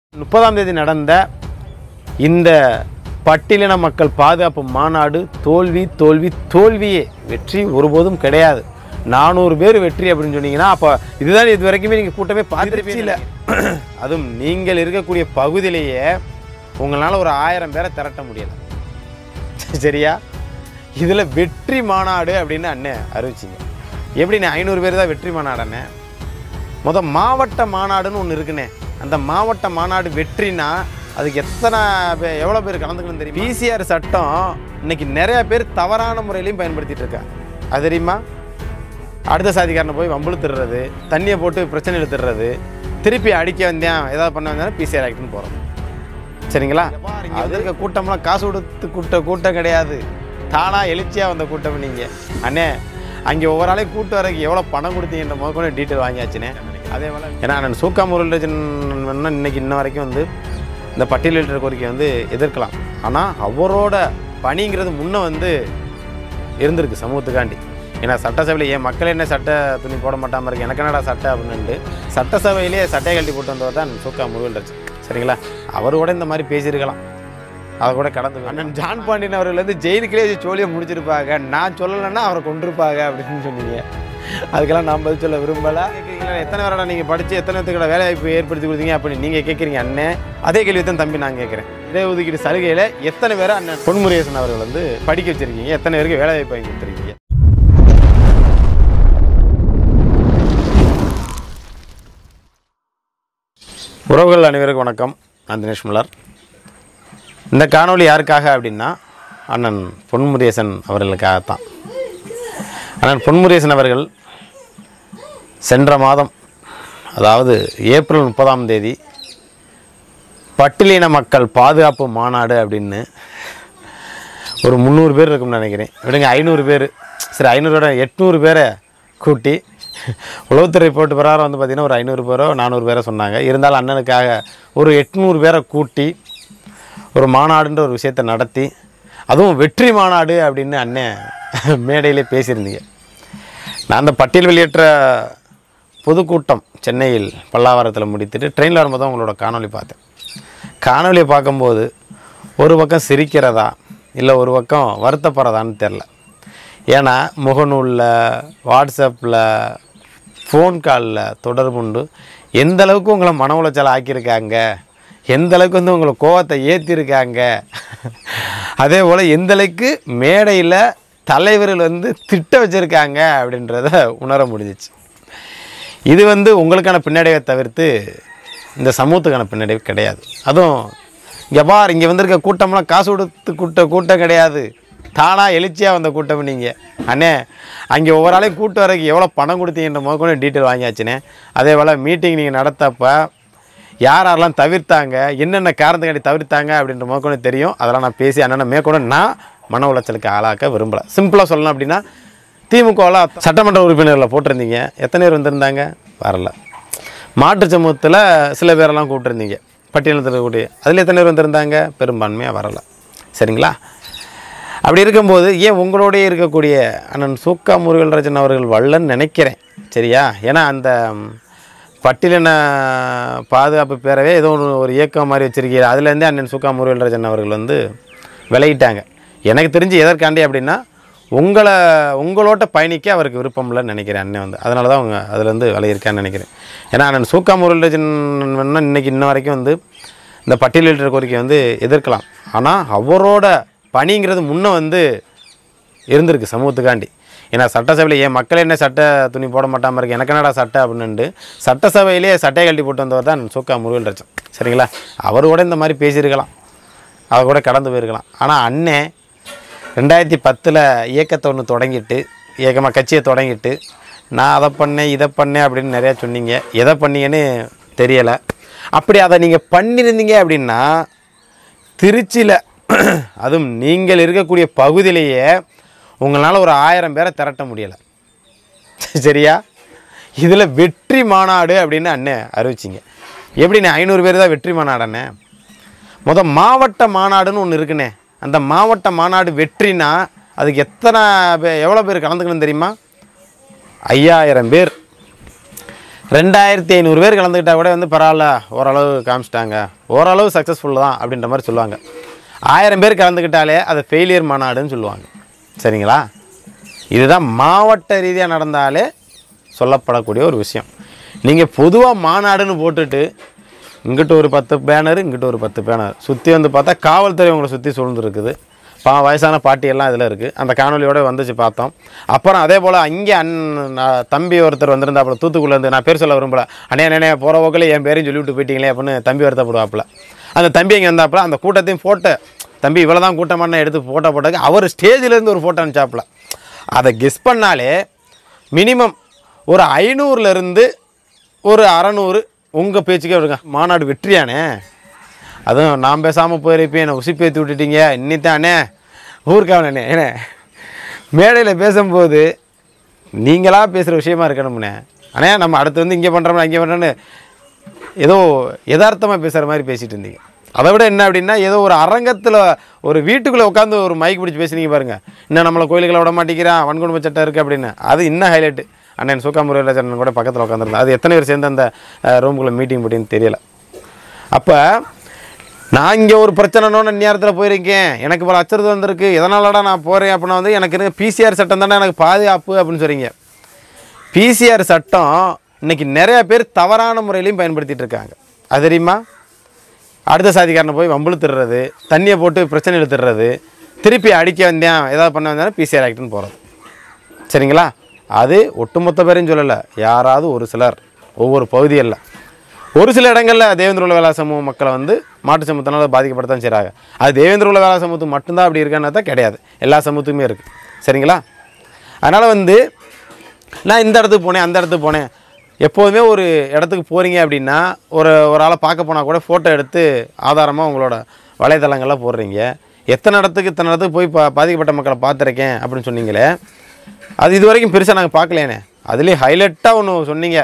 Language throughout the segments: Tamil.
முப்பதாம் தேதி நடந்த இந்த பட்டியலின மக்கள் பாதுகாப்பு மாநாடு தோல்வி தோல்வி தோல்வியே வெற்றி ஒருபோதும் கிடையாது நானூறு பேர் வெற்றி அப்படின்னு சொன்னீங்கன்னா அப்போ இதுதான் இது வரைக்குமே நீங்கள் கூட்டமே பார்த்துருப்பீங்க அதுவும் நீங்கள் இருக்கக்கூடிய பகுதியிலேயே உங்களால் ஒரு ஆயிரம் பேரை திரட்ட முடியல சரியா இதில் வெற்றி மாநாடு அப்படின்னு அண்ணன் அறிவிச்சிங்க எப்படிண்ணே ஐநூறு பேர் தான் வெற்றி மாநாடுண்ணே முத மாவட்ட மாநாடுன்னு ஒன்று இருக்குண்ணே அந்த மாவட்ட மாநாடு வெற்றினா அதுக்கு எத்தனை பே- எவ்வளோ பேர் கலந்துக்கணும் தெரியும் பிசிஆர் சட்டம் இன்னைக்கு நிறைய பேர் தவறான முறையிலையும் பயன்படுத்திட்டு இருக்காங்க அது தெரியுமா அடுத்த சாதிக்காரனை போய் வம்புழுத்துடுறது தண்ணியை போட்டு பிரச்சனை இழுத்துடுறது திருப்பி அடிக்க வந்தேன் ஏதாவது பண்ண வந்தேன் பிசிஆர் ஆக்ட்னு போகிறோம் சரிங்களா அது இருக்க கூட்டம்லாம் காசு கொடுத்து கூட்ட கூட்டம் கிடையாது தானாக எழுச்சியாக வந்த கூட்டம் நீங்கள் அண்ணே அங்கே ஒவ்வொரு ஆளையும் கூட்டு வரக்கு எவ்வளோ பணம் கொடுத்தீங்கன்ற முதற்கொண்டு டீட்டெயில் வாங்கியாச்சுனே அதே போல் ஏன்னா நான் சூக்கா முரளிராஜன் இன்னைக்கு இன்ன வரைக்கும் வந்து இந்த பட்டியலிட்ட கோரிக்கை வந்து எதிர்க்கலாம் ஆனால் அவரோட பணிங்கிறது முன்ன வந்து இருந்திருக்கு சமூகத்துக்காண்டி ஏன்னா சட்டசபையில் என் மக்கள் என்ன சட்டை துணி போட மாட்டாமல் இருக்கு எனக்கு என்னடா சட்டை அப்படின்ட்டு சட்டசபையிலே சட்டையை கழட்டி போட்டு வந்தவர் தான் சூக்கா முருகன்றாச்சு சரிங்களா அவர் கூட இந்த மாதிரி பேசியிருக்கலாம் அதை கூட கடந்து அண்ணன் ஜான் பாண்டியன் அவர்கள் வந்து ஜெயிலுக்குள்ளே வச்சு சோழியை முடிச்சிருப்பாங்க நான் சொல்லலைன்னா அவரை கொண்டிருப்பாங்க அப்படின்னு சொன்னீங்க அதுக்கெல்லாம் நான் பதில் சொல்ல விரும்பலை கேட்குறீங்களா எத்தனை பேரோட நீங்கள் படித்து எத்தனை பேத்துக்கூட வேலை வாய்ப்பு ஏற்படுத்தி கொடுத்தீங்க அப்படின்னு நீங்கள் கேட்குறீங்க அண்ணன் அதே கேள்வி தான் தம்பி நான் கேட்குறேன் இடஒதுக்கீடு சலுகையில் எத்தனை பேரை அண்ணன் பொன்முருகேசன் அவர்கள் வந்து படிக்க வச்சிருக்கீங்க எத்தனை பேருக்கு வேலை வாய்ப்பு வாங்கி கொடுத்துருக்கீங்க உறவுகள் அனைவருக்கும் வணக்கம் நான் தினேஷ் மலர் இந்த காணொளி யாருக்காக அப்படின்னா அண்ணன் பொன்முருகேசன் அவர்களுக்காகத்தான் அண்ணன் பொன்முருகேசன் அவர்கள் சென்ற மாதம் அதாவது ஏப்ரல் முப்பதாம் தேதி பட்டியலின மக்கள் பாதுகாப்பு மாநாடு அப்படின்னு ஒரு முந்நூறு பேர் இருக்கும்னு நினைக்கிறேன் விடுங்க ஐநூறு பேர் சரி ஐநூறோட எட்நூறு பேரை கூட்டி உளவுத்துறை ரிப்போர்ட் பிரகாரம் வந்து பார்த்திங்கன்னா ஒரு ஐநூறு பேரோ நானூறு பேரோ சொன்னாங்க இருந்தாலும் அண்ணனுக்காக ஒரு எட்நூறு பேரை கூட்டி ஒரு மாநாடுன்ற ஒரு விஷயத்தை நடத்தி அதுவும் வெற்றி மாநாடு அப்படின்னு அண்ணன் மேடையிலே பேசியிருந்தீங்க நான் அந்த பட்டியல் வெளியேற்ற பொதுக்கூட்டம் சென்னையில் பல்லாவரத்தில் முடித்துட்டு ட்ரெயினில் வரும்போது தான் உங்களோட காணொளி பார்த்தேன் காணொளியை பார்க்கும்போது ஒரு பக்கம் சிரிக்கிறதா இல்லை ஒரு பக்கம் வருத்தப்படுறதான்னு தெரில ஏன்னா முகநூலில் வாட்ஸ்அப்பில் ஃபோன் காலில் தொடர்புண்டு எந்த அளவுக்கு உங்களை மன உளைச்சல் ஆக்கியிருக்காங்க எந்த அளவுக்கு வந்து உங்களை கோவத்தை ஏற்றிருக்காங்க அதே போல் எந்த அளவுக்கு மேடையில் தலைவர்கள் வந்து திட்ட வச்சுருக்காங்க அப்படின்றத உணர முடிஞ்சிச்சு இது வந்து உங்களுக்கான பின்னடைவை தவிர்த்து இந்த சமூகத்துக்கான பின்னடைவு கிடையாது அதுவும் இங்கே பார் இங்கே வந்திருக்க கூட்டம்லாம் காசு கொடுத்து கூட்ட கூட்டம் கிடையாது தானாக எழுச்சியாக வந்த கூட்டம் நீங்கள் அண்ணே அங்கே ஒவ்வொரு ஆளையும் கூட்டு வரக்கு எவ்வளோ பணம் கொடுத்தீங்கன்ற முதற்கொண்டு டீட்டெயில் வாங்கியாச்சுனே அதே போல் மீட்டிங் நீங்கள் நடத்தப்ப யார் யாரெல்லாம் தவிர்த்தாங்க என்னென்ன காரணத்துக்காண்டி தவிர்த்தாங்க அப்படின்ற முதற்கொண்டு தெரியும் அதெல்லாம் நான் பேசி அண்ணனை மேற்கொண்டு நான் மன உளைச்சலுக்கு ஆளாக்க விரும்பலை சிம்பிளாக சொல்லணும் அப்படின்னா திமுகவில் சட்டமன்ற உறுப்பினரில் போட்டிருந்தீங்க எத்தனை பேர் வந்திருந்தாங்க வரல மாற்று சமூகத்தில் சில பேரெல்லாம் கூப்பிட்டுருந்தீங்க பட்டியலத்தில் கூட்டி அதில் எத்தனை பேர் வந்திருந்தாங்க பெரும்பான்மையாக வரலை சரிங்களா அப்படி இருக்கும்போது ஏன் உங்களோடயே இருக்கக்கூடிய அண்ணன் சூக்கா முருகல்ராஜன் அவர்கள் வரலன்னு நினைக்கிறேன் சரியா ஏன்னா அந்த ம், பட்டியலின பாதுகாப்பு பேரவே ஏதோ ஒரு ஒரு இயக்கம் மாதிரி வச்சிருக்கீங்க அதுலேருந்தே அண்ணன் சூக்கா முருகல்ராஜன் அவர்கள் வந்து விலகிட்டாங்க எனக்கு தெரிஞ்சு எதற்காண்டி அப்படின்னா உங்களை உங்களோட பயணிக்க அவருக்கு விருப்பம் இல்லைன்னு நினைக்கிறேன் அண்ணன் வந்து அதனால தான் அவங்க அதுலேருந்து விலகிருக்கான்னு நினைக்கிறேன் ஏன்னா அண்ணன் சூக்கா முருகல்ராஜன் இன்னைக்கு இன்ன வரைக்கும் வந்து இந்த பட்டியலிட்ட கோரிக்கை வந்து எதிர்க்கலாம் ஆனால் அவரோட பணிங்கிறது முன்ன வந்து இருந்திருக்கு சமூகத்துக்காண்டி ஏன்னா சட்டசபையில் என் மக்கள் என்ன சட்டை துணி போட மாட்டாமல் இருக்கு எனக்கு என்னடா சட்டை அப்படின்ட்டு சட்டசபையிலே சட்டையை கழட்டி போட்டு வந்தவர் தான் சூக்கா முருகன் சரிங்களா அவர் கூட இந்த மாதிரி பேசியிருக்கலாம் அவர் கூட கடந்து போயிருக்கலாம் ஆனால் அண்ணன் ரெண்டாயிரத்தி பத்தில் இயக்கத்தை ஒன்று தொடங்கிட்டு இயக்கமாக கட்சியை தொடங்கிட்டு நான் அதை பண்ணேன் இதை பண்ணேன் அப்படின்னு நிறையா சொன்னீங்க எதை பண்ணீங்கன்னு தெரியலை அப்படி அதை நீங்கள் பண்ணியிருந்தீங்க அப்படின்னா திருச்சியில் அதுவும் நீங்கள் இருக்கக்கூடிய பகுதியிலேயே உங்களால் ஒரு ஆயிரம் பேரை திரட்ட முடியலை சரியா இதில் வெற்றி மாநாடு அப்படின்னு அண்ணன் அறிவிச்சிங்க எப்படிண்ணே ஐநூறு பேர் தான் வெற்றி மாநாடு அண்ணே முத மாவட்ட மாநாடுன்னு ஒன்று இருக்குண்ணே அந்த மாவட்ட மாநாடு வெற்றினா அதுக்கு எத்தனை பே எவ்வளோ பேர் கலந்துக்கணும் தெரியுமா ஐயாயிரம் பேர் ரெண்டாயிரத்தி ஐநூறு பேர் கலந்துக்கிட்டா கூட வந்து பரவாயில்ல ஓரளவு காமிச்சிட்டாங்க ஓரளவு சக்ஸஸ்ஃபுல் தான் அப்படின்ற மாதிரி சொல்லுவாங்க ஆயிரம் பேர் கலந்துக்கிட்டாலே அதை ஃபெயிலியர் மாநாடுன்னு சொல்லுவாங்க சரிங்களா இதுதான் மாவட்ட ரீதியாக நடந்தாலே சொல்லப்படக்கூடிய ஒரு விஷயம் நீங்கள் பொதுவாக மாநாடுன்னு போட்டுட்டு இங்கிட்ட ஒரு பத்து பேனர் இங்கிட்ட ஒரு பத்து பேனர் சுற்றி வந்து பார்த்தா காவல்துறை உங்களை சுற்றி சூழ்ந்துருக்குது பா வயசான பாட்டியெல்லாம் இதில் இருக்குது அந்த காணொலியோட வந்துச்சு பார்த்தோம் அப்புறம் அதே போல் அங்கே அன் நான் தம்பி ஒருத்தர் வந்திருந்தாப்புல தூத்துக்குள்ளேருந்து நான் பேர் சொல்ல விரும்பல அண்ணே அண்ணே போகிற போக்கில் என் பேரையும் சொல்லிவிட்டு போயிட்டீங்களே அப்படின்னு தம்பி வருத்தப்படுவாப்புல அந்த தம்பி இங்கே வந்தாப்புல அந்த கூட்டத்தையும் ஃபோட்டோ தம்பி இவ்வளோ தான் கூட்டமான எடுத்து ஃபோட்டோ போட்டதுக்கு அவர் ஸ்டேஜிலேருந்து ஒரு ஃபோட்டோ அனுப்பிச்சாப்புல அதை கெஸ் பண்ணாலே மினிமம் ஒரு ஐநூறுலேருந்து ஒரு அறநூறு உங்கள் பேச்சுக்கே வருங்க மாநாடு வெற்றியானே அதுவும் நான் பேசாமல் போயிருப்பேன் என்னை உசிப்பேற்றி விட்டுட்டீங்க இன்னித்தானே ஊருக்காவனே ஏண்ணே மேடையில் பேசும்போது நீங்களாக பேசுகிற விஷயமா இருக்கணும்ண்ணே அண்ணே நம்ம அடுத்து வந்து இங்கே பண்ணுறோம்னா இங்கே பண்ணுறோன்னு ஏதோ யதார்த்தமாக பேசுகிற மாதிரி பேசிகிட்டு இருந்தீங்க அதை விட என்ன அப்படின்னா ஏதோ ஒரு அரங்கத்தில் ஒரு வீட்டுக்குள்ளே உட்காந்து ஒரு மைக் பிடிச்சி பேசுனீங்க பாருங்க இன்னும் நம்மளை கோயிலுக்குள்ள விட மாட்டேங்கிறான் வன்குடும்ப சட்டம் இருக்குது அப்படின்னு அது இன்னும் ஹைலைட்டு அண்ணன் சுக்கா முருகராஜன் கூட பக்கத்தில் உட்காந்துருந்தேன் அது எத்தனை பேர் சேர்ந்து அந்த ரூமுக்குள்ளே மீட்டிங் போட்டின்னு தெரியல அப்போ நான் இங்கே ஒரு பிரச்சனைனோன்னு நேரத்தில் போயிருக்கேன் எனக்கு பல அச்சுறுத்தல் வந்திருக்கு எதனாலடா நான் போகிறேன் அப்படின்னா வந்து எனக்கு இருக்க பிசிஆர் சட்டம் தானே எனக்கு பாதுகாப்பு அப்படின்னு சொல்கிறீங்க பிசிஆர் சட்டம் இன்னைக்கு நிறைய பேர் தவறான முறையிலையும் பயன்படுத்திட்டு இருக்காங்க அது தெரியுமா அடுத்த சாதிக்காரனை போய் வம்புழுத்துடுறது தண்ணியை போட்டு பிரச்சனை இழுத்துடுறது திருப்பி அடிக்க வந்தேன் ஏதாவது பண்ண வந்தேன் பிசிஆர் ஆக்ட்னு போகிறது சரிங்களா அது ஒட்டுமொத்த பேரையும் சொல்லலை யாராவது ஒரு சிலர் ஒவ்வொரு பகுதிகளில் ஒரு சில இடங்களில் தேவேந்திர உள்ள வேளா சமூக மக்களை வந்து மாட்டு சமூகத்தினால பாதிக்கப்படத்தான் செய்கிறாங்க அது தேவேந்திர உள்ள வேளா சமூகத்துக்கு மட்டும்தான் அப்படி இருக்கான்னு தான் கிடையாது எல்லா சமூகத்துக்குமே இருக்குது சரிங்களா அதனால் வந்து நான் இந்த இடத்துக்கு போனேன் அந்த இடத்துக்கு போனேன் எப்போதுமே ஒரு இடத்துக்கு போகிறீங்க அப்படின்னா ஒரு ஒரு ஆளை பார்க்க போனால் கூட ஃபோட்டோ எடுத்து ஆதாரமாக உங்களோட வலைதளங்களில் போடுறீங்க எத்தனை இடத்துக்கு இத்தனை இடத்துக்கு போய் பா பாதிக்கப்பட்ட மக்களை பார்த்துருக்கேன் அப்படின்னு சொன்னீங்களே அது இது வரைக்கும் பெருசாக நாங்கள் பார்க்கலேனே அதுலேயும் ஹைலைட்டாக ஒன்று சொன்னீங்க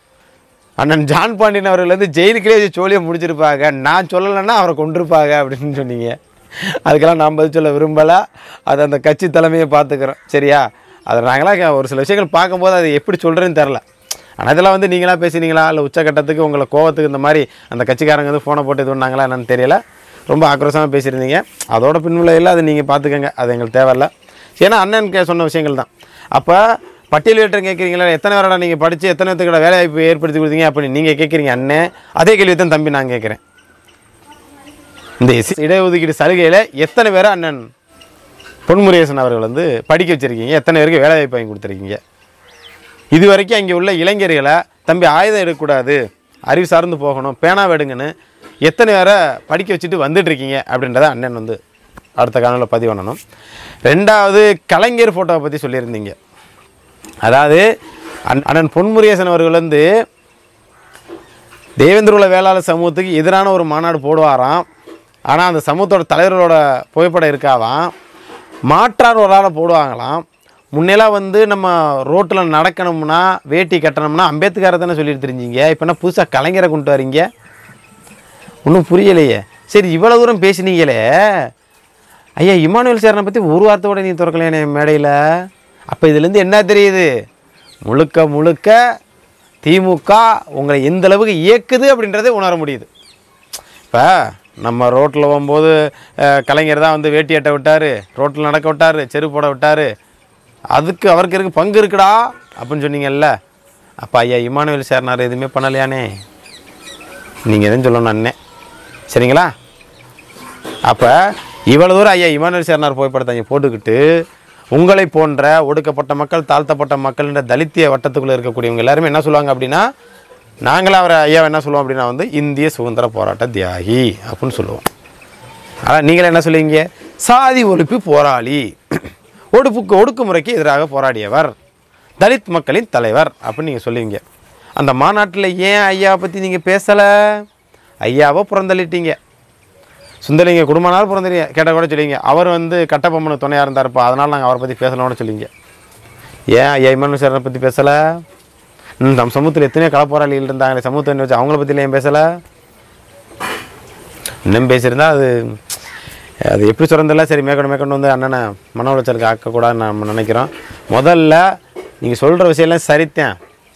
அண்ணன் ஜான் பாண்டியன் அவர்கள் வந்து ஜெயிலுக்குள்ளே வச்சு சோழியை முடிச்சிருப்பாங்க நான் சொல்லலைன்னா அவரை கொண்டிருப்பாங்க அப்படின்னு சொன்னீங்க அதுக்கெல்லாம் நான் பதில் சொல்ல விரும்பலை அது அந்த கட்சி தலைமையை பார்த்துக்கிறோம் சரியா அதை நாங்களாம் ஒரு சில விஷயங்கள் பார்க்கும்போது அது எப்படி சொல்கிறேன்னு தெரில ஆனால் இதெல்லாம் வந்து நீங்களா பேசினீங்களா இல்லை உச்சக்கட்டத்துக்கு உங்களை கோவத்துக்கு இந்த மாதிரி அந்த கட்சிக்காரங்க வந்து ஃபோனை போட்டு இது பண்ணாங்களா என்னன்னு தெரியல ரொம்ப ஆக்ரோஷமாக பேசியிருந்தீங்க அதோட பின்விளையில் அதை நீங்கள் பார்த்துக்கங்க அது எங்களுக்கு தேவையில்ல ஏன்னா அண்ணன் கே- சொன்ன விஷயங்கள் தான் அப்போ பட்டியலிட்டு கேட்குறீங்களா எத்தனை வருடா நீங்கள் படித்து எத்தனை பேத்துக்கிட்ட வேலை வாய்ப்பு ஏற்படுத்தி கொடுத்தீங்க அப்படின்னு நீங்கள் கேட்குறீங்க அண்ணன் அதே கேள்வி தான் தம்பி நான் கேட்குறேன் இந்த எஸ் இடஒதுக்கீடு சலுகையில் எத்தனை பேரை அண்ணன் பொன்முருகேசன் அவர்கள் வந்து படிக்க வச்சுருக்கீங்க எத்தனை பேருக்கு வேலை வாய்ப்பு வாங்கி கொடுத்துருக்கீங்க இது வரைக்கும் அங்கே உள்ள இளைஞர்களை தம்பி ஆயுதம் எடுக்கக்கூடாது அறிவு சார்ந்து போகணும் பேனா எடுங்கன்னு எத்தனை பேரை படிக்க வச்சுட்டு வந்துட்டு இருக்கீங்க அப்படின்றத அண்ணன் வந்து அடுத்த காணொலியில் பதிவு பண்ணணும் ரெண்டாவது கலைஞர் ஃபோட்டோவை பற்றி சொல்லியிருந்தீங்க அதாவது அண்ணன் அண்ணன் பொன்முருகேசன் அவர்கள் வந்து தேவேந்திரகுல வேளாளர் சமூகத்துக்கு எதிரான ஒரு மாநாடு போடுவாராம் ஆனால் அந்த சமூகத்தோட தலைவர்களோட புகைப்படம் இருக்காவாம் மாற்றார் ஒரு ஆளை போடுவாங்களாம் முன்னெல்லாம் வந்து நம்ம ரோட்டில் நடக்கணும்னா வேட்டி கட்டணும்னா அம்பேத்கரை தானே சொல்லிட்டு தெரிஞ்சீங்க இப்போ என்ன புதுசாக கலைஞரை கொண்டு வரீங்க ஒன்றும் புரியலையே சரி இவ்வளோ தூரம் பேசினீங்களே ஐயா இமானுவேல் சேரனை பற்றி ஒரு வார்த்தையோட நீ திறக்கலையே மேடையில் அப்போ இதுலேருந்து என்ன தெரியுது முழுக்க முழுக்க திமுக உங்களை எந்த அளவுக்கு இயக்குது அப்படின்றதை உணர முடியுது இப்போ நம்ம ரோட்டில் போகும்போது அஹ், கலைஞர் தான் வந்து வேட்டி அட்டை விட்டார் ரோட்டில் நடக்க விட்டார் செருப்பு போட விட்டார் அதுக்கு அவருக்கு இருக்கு பங்கு இருக்குடா அப்படின்னு சொன்னீங்கல்ல அப்போ ஐயா இமானுவேல் சேர்னார் எதுவுமே பண்ணலையானே நீங்கள் எதுவும் சொல்லணும் அண்ணே சரிங்களா அப்போ இவ்வளோ தூரம் ஐயா இமானுவேல் சேர்னார் புகைப்படத்தை இங்கே போட்டுக்கிட்டு உங்களை போன்ற ஒடுக்கப்பட்ட மக்கள் தாழ்த்தப்பட்ட மக்கள்ன்ற தலித்திய வட்டத்துக்குள்ளே இருக்கக்கூடியவங்க எல்லாருமே என்ன சொல்லுவாங்க அப்படின்னா நாங்களே அவரை ஐயா என்ன சொல்லுவோம் அப்படின்னா வந்து இந்திய சுதந்திர போராட்ட தியாகி அப்படின்னு சொல்லுவோம் ஆனால் நீங்களே என்ன சொல்லுவீங்க சாதி ஒழிப்பு போராளி ஒடுப்புக்கு ஒடுக்குமுறைக்கு எதிராக போராடியவர் தலித் மக்களின் தலைவர் அப்படின்னு நீங்கள் சொல்லுவீங்க அந்த மாநாட்டில் ஏன் ஐயாவை பற்றி நீங்கள் பேசலை ஐயாவை புறந்தள்ளிட்டீங்க சுந்தலிங்க குடும்பனாலும் பிறந்தீங்க கேட்டால் கூட சொல்லுவீங்க அவர் வந்து கட்டபொம்மனுக்கு துணையாக இருந்தாருப்பா அதனால் நாங்கள் அவரை பற்றி பேசலாம்னு சொல்லுவீங்க ஏன் ஐயா இமானு சாரை பற்றி பேசலை ம், நம்ம சமூகத்தில் எத்தனையோ களப்போராளிகள் இருந்தாங்களே சமூகத்தை வச்சு அவங்கள பற்றிலாம் ஏன் பேசலை இன்னும் பேசியிருந்தா அது அது எப்படி சொல்கிறதில்ல சரி மேற்கொண்டு மேற்கொண்டு வந்து அண்ணனை மன உளைச்சலுக்கு ஆக்கக்கூடாதுன்னு நம்ம நினைக்கிறோம் முதல்ல நீங்கள் சொல்கிற விஷயம்லாம் சரித்தேன்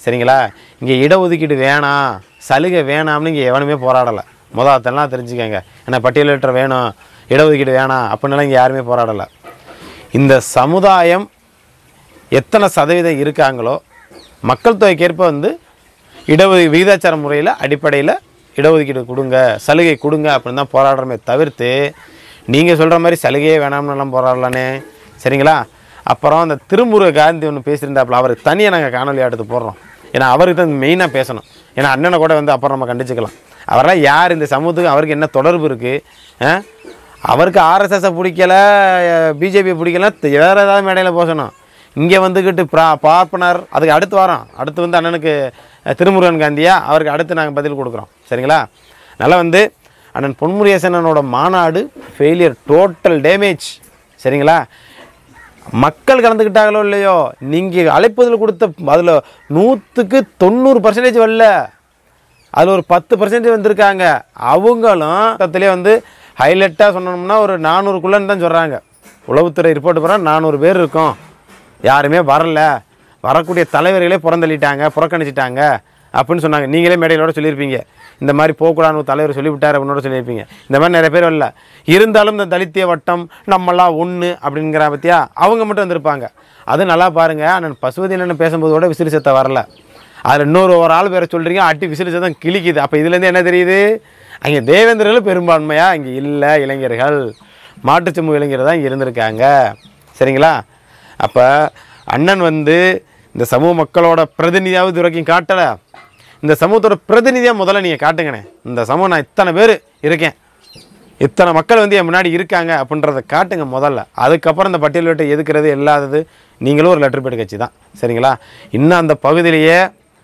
சரிங்களா இங்கே இடஒதுக்கீடு வேணாம் சலுகை வேணாம்னு இங்கே எவனுமே போராடலை முதலத்தெல்லாம் தெரிஞ்சுக்கங்க ஏன்னா பட்டியலிட்ட வேணும் இடஒதுக்கீடு வேணாம் அப்படின்னுலாம் இங்கே யாருமே போராடலை இந்த சமுதாயம் எத்தனை சதவீதம் இருக்காங்களோ மக்கள் தொகைக்கேற்ப வந்து இடஒது விகிதாச்சார முறையில் அடிப்படையில் இடஒதுக்கீடு கொடுங்க சலுகை கொடுங்க அப்படின்னு தான் போராடுறமே தவிர்த்து நீங்கள் சொல்கிற மாதிரி சலுகையே வேணாம்னுலாம் போராடலானே சரிங்களா அப்புறம் அந்த திருமுருக காந்தி ஒன்று பேசியிருந்தாப்புல அவருக்கு தனியாக நாங்கள் காணொலி எடுத்து போடுறோம் ஏன்னா அவருக்கு தான் மெயினாக பேசணும் ஏன்னா அண்ணனை கூட வந்து அப்புறம் நம்ம கண்டிச்சுக்கலாம் அவரெல்லாம் யார் இந்த சமூகத்துக்கு அவருக்கு என்ன தொடர்பு இருக்குது அவருக்கு ஆர்எஸ்எஸை பிடிக்கல பிஜேபியை பிடிக்கல வேறு ஏதாவது மேடையில் பேசணும் இங்கே வந்துக்கிட்டு ப்ரா பார்ப்பனர் அதுக்கு அடுத்து வரோம் அடுத்து வந்து அண்ணனுக்கு அஹ், திருமுருகன் காந்தியா அவருக்கு அடுத்து நாங்கள் பதில் கொடுக்குறோம் சரிங்களா அதனால் வந்து அண்ணன் பொன்முருகேசனனோட மாநாடு ஃபெயிலியர் டோட்டல் டேமேஜ் சரிங்களா மக்கள் கலந்துக்கிட்டாங்களோ இல்லையோ நீங்கள் அழைப்புதல் கொடுத்த அதில் நூற்றுக்கு தொண்ணூறு பர்சன்டேஜ் வரல அதில் ஒரு பத்து பர்சன்டேஜ் வந்திருக்காங்க அவங்களும் பக்கத்துலேயே வந்து ஹைலைட்டாக சொன்னோம்னா ஒரு நானூறுக்குள்ளேன்னு தான் சொல்கிறாங்க உளவுத்துறை ரிப்போர்ட் போகிறால் நானூறு பேர் இருக்கும் யாருமே வரல வரக்கூடிய தலைவர்களே புறந்தள்ளிட்டாங்க புறக்கணிச்சிட்டாங்க அப்படின்னு சொன்னாங்க நீங்களே மேடையிலோட சொல்லியிருப்பீங்க இந்த மாதிரி போகக்கூடாதுன்னு ஒரு தலைவர் சொல்லிவிட்டார் அப்படின்னோட சொல்லியிருப்பீங்க இந்த மாதிரி நிறைய பேர் வரல இருந்தாலும் இந்த தலித்திய வட்டம் நம்மளாம் ஒன்று அப்படிங்கிற பற்றியா அவங்க மட்டும் வந்திருப்பாங்க அது நல்லா பாருங்கள் அண்ணன் பசுபதி அண்ணன் பேசும்போது கூட விசிறி சத்தம் வரல அதில் இன்னொரு ஒரு ஆள் பேரை சொல்கிறீங்க அட்டி விசிறி சத்தம் கிழிக்குது அப்போ இதுலேருந்து என்ன தெரியுது அங்கே தேவேந்திரர்கள் பெரும்பான்மையா இங்கே இல்லை இளைஞர்கள் மாட்டுச்சமூக இளைஞர் தான் இங்கே இருந்திருக்காங்க சரிங்களா அப்போ அண்ணன் வந்து இந்த சமூக மக்களோட பிரதிநிதியாவது இது வரைக்கும் காட்டலை இந்த சமூகத்தோட பிரதிநிதியாக முதல்ல நீங்கள் காட்டுங்கண்ணே இந்த சமூகம் நான் இத்தனை பேர் இருக்கேன் இத்தனை மக்கள் வந்து என் முன்னாடி இருக்காங்க அப்படின்றத காட்டுங்க முதல்ல அதுக்கப்புறம் இந்த பட்டியல் வீட்டை எதுக்கிறது இல்லாதது நீங்களும் ஒரு லெட்டர் பேட் கட்சி தான் சரிங்களா இன்னும் அந்த பகுதியிலேயே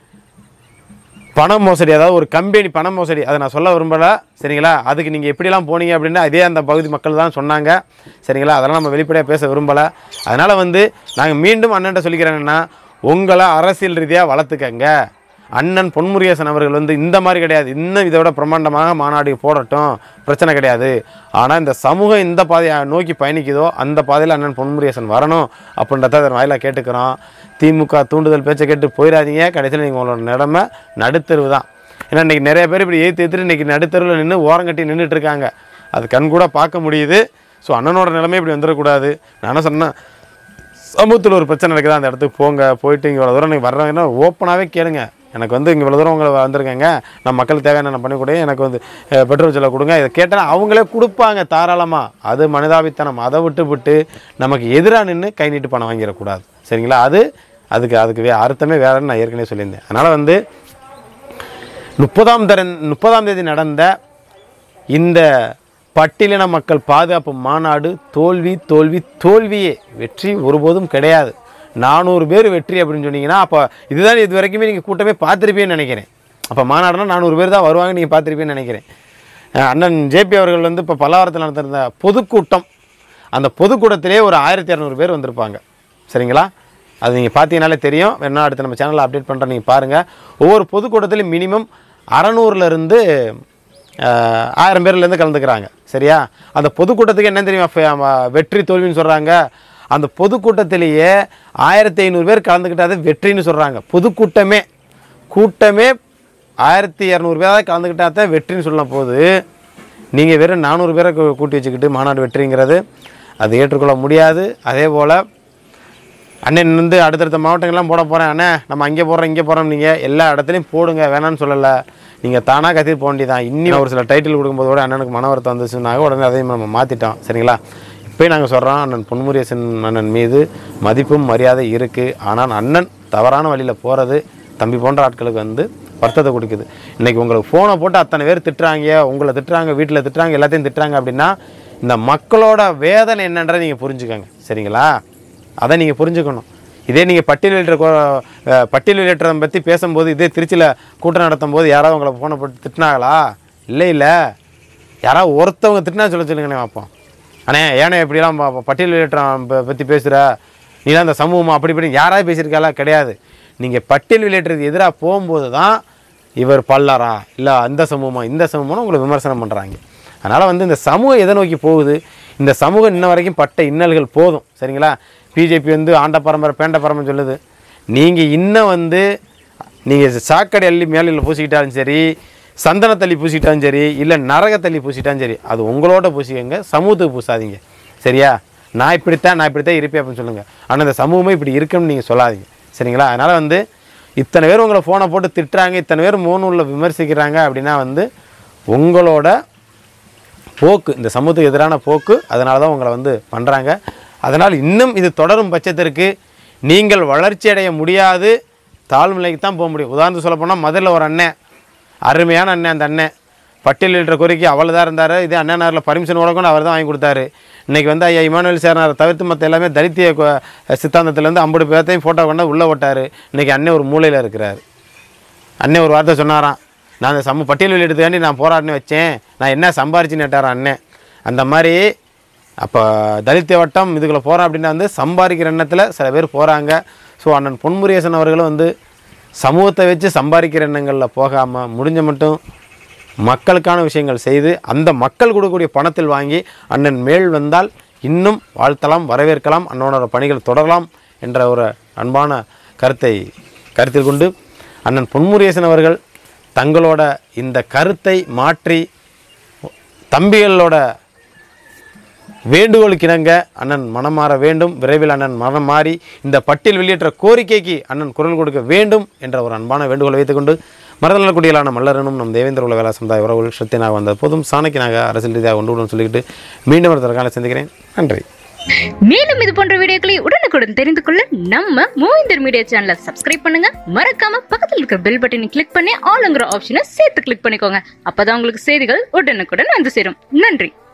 பண மோசடி அதாவது ஒரு கம்பெனி பண மோசடி அதை நான் சொல்ல விரும்பலை சரிங்களா அதுக்கு நீங்கள் எப்படிலாம் போனீங்க அப்படின்னா அதே அந்த பகுதி மக்கள் தான் சொன்னாங்க சரிங்களா அதெல்லாம் நம்ம வெளிப்படையாக பேச விரும்பலை அதனால் வந்து நாங்கள் மீண்டும் அண்ணன்ட்ட சொல்லிக்கிறேன்னா உங்களை அரசியல் ரீதியாக வளர்த்துக்கங்க அண்ணன் பொன்முருகேசன் அவர்கள் வந்து இந்த மாதிரி கிடையாது இன்னும் இதை விட பிரம்மாண்டமாக மாநாடு போடட்டும் பிரச்சனை கிடையாது ஆனால் இந்த சமூகம் இந்த பாதையை நோக்கி பயணிக்குதோ அந்த பாதையில் அண்ணன் பொன்முருகேசன் வரணும் அப்படின்றத அதன் வாயிலாக கேட்டுக்கிறோம் திமுக தூண்டுதல் பேச்சை கேட்டு போயிடாதீங்க கடைசியில் நீங்கள் உங்களோட நிலைமை நடுத்தெருவு தான் ஏன்னா இன்றைக்கி நிறைய பேர் இப்படி ஏற்றி ஏற்றிட்டு இன்றைக்கி நடுத்தெருவில் நின்று ஓரங்கட்டி நின்றுட்டு இருக்காங்க அது கண் கூட பார்க்க முடியுது ஸோ அண்ணனோட நிலைமை இப்படி வந்துடக்கூடாது நான் என்ன சொன்னேன் சமூகத்தில் ஒரு பிரச்சனை நடக்குது அந்த இடத்துக்கு போங்க போயிட்டு இங்கே இவ்வளோ தூரம் நீங்கள் வர்றாங்கன்னா ஓப்பனாகவே கேளுங்க எனக்கு வந்து இங்கே இவ்வளோ தூரம் உங்களை வந்திருக்கேங்க நான் மக்களுக்கு தேவையான நான் பண்ணி கொடு எனக்கு வந்து அஹ், பெட்ரோல் செலவு கொடுங்க இதை கேட்டால் அவங்களே கொடுப்பாங்க தாராளமாக அது மனிதாபித்தனம் அதை விட்டு விட்டு நமக்கு எதிராக நின்று கை நீட்டு பணம் வாங்கிடக்கூடாது சரிங்களா அது அதுக்கு அதுக்கு வே அர்த்தமே வேறன்னு நான் ஏற்கனவே சொல்லியிருந்தேன் அதனால் வந்து முப்பதாம் தர முப்பதாம் தேதி நடந்த இந்த பட்டியலின மக்கள் பாதுகாப்பு மாநாடு தோல்வி தோல்வி தோல்வியே வெற்றி ஒருபோதும் கிடையாது நானூறு பேர் வெற்றி அப்படின்னு சொன்னீங்கன்னா அப்போ இதுதான் இது வரைக்குமே நீங்கள் கூட்டமே பார்த்துருப்பீங்கன்னு நினைக்கிறேன் அப்போ மாநாடுனா நானூறு பேர் தான் வருவாங்க நீங்கள் பார்த்துருப்பீங்கன்னு நினைக்கிறேன் அஹ் அண்ணன் ஜேபி அவர்கள் வந்து இப்போ பல்லாவரத்தில் நடத்திருந்த பொதுக்கூட்டம் அந்த பொதுக்கூட்டத்திலே ஒரு ஆயிரத்தி இரநூறு பேர் வந்திருப்பாங்க சரிங்களா அது நீங்கள் பார்த்தீங்கனாலே தெரியும் வேணா அடுத்து நம்ம சேனலில் அப்டேட் பண்ணுறோம் நீங்கள் பாருங்கள் ஒவ்வொரு பொதுக்கூட்டத்திலையும் மினிமம் அறநூறுலேருந்து ஆயிரம் பேர்லேருந்து கலந்துக்கிறாங்க சரியா அந்த பொதுக்கூட்டத்துக்கு என்ன தெரியுமா ஃப- ஆமா, வெற்றி தோல்வின்னு சொல்கிறாங்க அந்த பொதுக்கூட்டத்திலேயே ஆயிரத்தி ஐநூறு பேர் கலந்துக்கிட்டாதே வெற்றின்னு சொல்கிறாங்க பொதுக்கூட்டமே கூட்டமே ஆயிரத்தி இரநூறு பேராக கலந்துக்கிட்டா தான் வெற்றின்னு சொல்லலாம் போது நீங்கள் வெறும் நானூறு பேரை கூ- கூட்டி வச்சுக்கிட்டு மாநாடு வெற்றிங்கிறது அது ஏற்றுக்கொள்ள முடியாது அதே போல் அண்ணன் வந்து அடுத்தடுத்த மாவட்டங்கள்லாம் போட போகிறேன் அண்ணே நம்ம அங்கே போடுறோம் இங்கே போகிறோம் நீங்கள் எல்லா இடத்துலையும் போடுங்க வேணான்னு சொல்லலை நீங்கள் தானாக கத்திட்டு போக வேண்டியதான் இன்னும் ஒரு சில டைட்டில் கொடுக்கும்போது கூட அண்ணனுக்கு மன வருத்தம் வந்துச்சுன்னாக உடனே அதையும் நம்ம மாற்றிட்டோம் சரிங்களா இப்போயும் நாங்கள் சொல்கிறோம் அண்ணன் பொன்முரியசன் அண்ணன் மீது மதிப்பும் மரியாதை இருக்குது ஆனால் அண்ணன் தவறான வழியில் போகிறது தம்பி போன்ற ஆட்களுக்கு வந்து வருத்தத்தை கொடுக்குது இன்றைக்கி உங்களுக்கு ஃபோனை போட்டு அத்தனை பேர் திட்டுறாங்க உங்களை திட்டுறாங்க வீட்டில் திட்டுறாங்க எல்லாத்தையும் திட்டுறாங்க அப்படின்னா இந்த மக்களோட வேதனை என்னன்றதை நீங்கள் புரிஞ்சுக்கோங்க சரிங்களா அதை நீங்கள் புரிஞ்சுக்கணும் இதே நீங்கள் பட்டியல் வெளியிட்ட கோ- அஹ் பட்டியல் வெளியிட்டதை பற்றி பேசும்போது இதே திருச்சியில் கூட்டம் நடத்தும் போது யாராவது உங்களை ஃபோனை போட்டு திட்டினாங்களா இல்லை இல்லை யாராவது ஒருத்தவங்க திட்டினா சொல்ல சொல்லுங்கண்ணே பார்ப்போம் அண்ணே ஏண்ணே இப்படிலாம் ப- ப- பட்டியல் வெளியேற்றம் பற்றி பேசுகிற நீலாம் அந்த சமூகமா அப்படி இப்படி யாராவது பேசியிருக்காளா கிடையாது நீங்கள் பட்டியல் வெளியேற்றதுக்கு எதிராக போகும்போது தான் இவர் பல்லரா இல்லை அந்த சமூகமா இந்த சமூகம்னு உங்களை விமர்சனம் பண்ணுறாங்க அதனால் வந்து இந்த சமூகம் எதை நோக்கி போகுது இந்த சமூகம் இன்ன வரைக்கும் பட்ட இன்னல்கள் போதும் சரிங்களா பிஜேபி வந்து ஆண்ட பரம்பரை பேண்ட பரம்பரை சொல்லுது நீங்கள் இன்னும் வந்து நீங்கள் சாக்கடை அள்ளி மேலில் பூசிக்கிட்டாலும் சரி சந்தன தள்ளி பூசிக்கிட்டாலும் சரி இல்லை நரக தள்ளி பூசிக்கிட்டாலும் சரி அது உங்களோட பூசிக்கங்க சமூகத்துக்கு பூசாதீங்க சரியா நான் இப்படித்தான் நான் இப்படித்தான் இருப்பேன் அப்படின்னு சொல்லுங்கள் ஆனால் இந்த சமூகமே இப்படி இருக்குன்னு நீங்கள் சொல்லாதீங்க சரிங்களா அதனால் வந்து இத்தனை பேர் உங்களை ஃபோனை போட்டு திட்டுறாங்க இத்தனை பேர் மோனூரில் விமர்சிக்கிறாங்க அப்படின்னா வந்து உங்களோட போக்கு இந்த சமூகத்துக்கு எதிரான போக்கு அதனால தான் உங்களை வந்து பண்ணுறாங்க அதனால் இன்னும் இது தொடரும் பட்சத்திற்கு நீங்கள் வளர்ச்சி அடைய முடியாது தாழ்நிலைக்கு தான் போக முடியும் உதாரணத்துக்கு சொல்ல போனால் முதல்ல ஒரு அண்ணன் அருமையான அண்ணன் அந்த அண்ணன் பட்டியலிட்ட குறைக்கு அவள் தான் இருந்தார் இதே அண்ணனாரில் பர்மிஷன் கொடுக்கணும் அவர் தான் வாங்கி கொடுத்தாரு இன்றைக்கி வந்து ஐயா இமானுவல் சேர்னாரை தவிர்த்து மற்ற எல்லாமே தலித்திய கொ- சித்தாந்தத்துலேருந்து ஐம்பது பேர்த்தையும் ஃபோட்டோ கொண்டு உள்ளே ஓட்டார் இன்றைக்கி அண்ணன் ஒரு மூலையில் இருக்கிறார் அண்ணன் ஒரு வார்த்தை சொன்னாராம் நான் அந்த சம பட்டியல் வெளியிடத்துக்காண்டி நான் போராடினு வச்சேன் நான் என்ன சம்பாரிச்சுன்னு கேட்டாராம் அண்ணன் அந்த மாதிரி அப்போ தலித் வட்டம் இதுக்குள்ள போகிறோம் அப்படின்னா வந்து சம்பாதிக்கிற எண்ணத்தில் சில பேர் போகிறாங்க ஸோ அண்ணன் பொன்முருகேசன் அவர்களும் வந்து சமூகத்தை வச்சு சம்பாதிக்கிற எண்ணங்களில் போகாமல் முடிஞ்ச மட்டும் மக்களுக்கான விஷயங்கள் செய்து அந்த மக்கள் கொடுக்கக்கூடிய பணத்தில் வாங்கி அண்ணன் மேல் வந்தால் இன்னும் வாழ்த்தலாம் வரவேற்கலாம் அண்ணனோட பணிகள் தொடரலாம் என்ற ஒரு அன்பான கருத்தை கருத்தில் கொண்டு அண்ணன் பொன்முருகேசன் அவர்கள் தங்களோட இந்த கருத்தை மாற்றி தம்பிகளோட வேண்டுகோளுக்கு இணங்க அண்ணன் மனம் மாற வேண்டும் விரைவில் அண்ணன் மனம் மாறி இந்த பட்டியல் வெளியேற்ற கோரிக்கைக்கு அண்ணன் குரல் கொடுக்க வேண்டும் என்ற ஒரு அன்பான வேண்டுகோளை வைத்துக்கொண்டு மரதநல குடிகளான மல்லரனும் நம் தேவேந்திர உலக வேலை சமுதாய உறவுகள் சக்தினாக வந்த போதும் சாணக்கியனாக அரசியல் ரீதியாக ஒன்று விடும் சொல்லிக்கிட்டு மீண்டும் ஒரு தற்கால சந்திக்கிறேன் நன்றி மேலும் இது போன்ற வீடியோக்களை உடனுக்குடன் தெரிந்து கொள்ள நம்ம மூவிந்தர் மீடியா சேனலை சப்ஸ்கிரைப் பண்ணுங்க மறக்காம பக்கத்தில் இருக்கிற பெல் பட்டனை கிளிக் பண்ணி ஆளுங்கிற ஆப்ஷனை சேர்த்து கிளிக் பண்ணிக்கோங்க அப்பதான் உங்களுக்கு செய்திகள் உடனுக்குடன் வந்து சேரும் நன்றி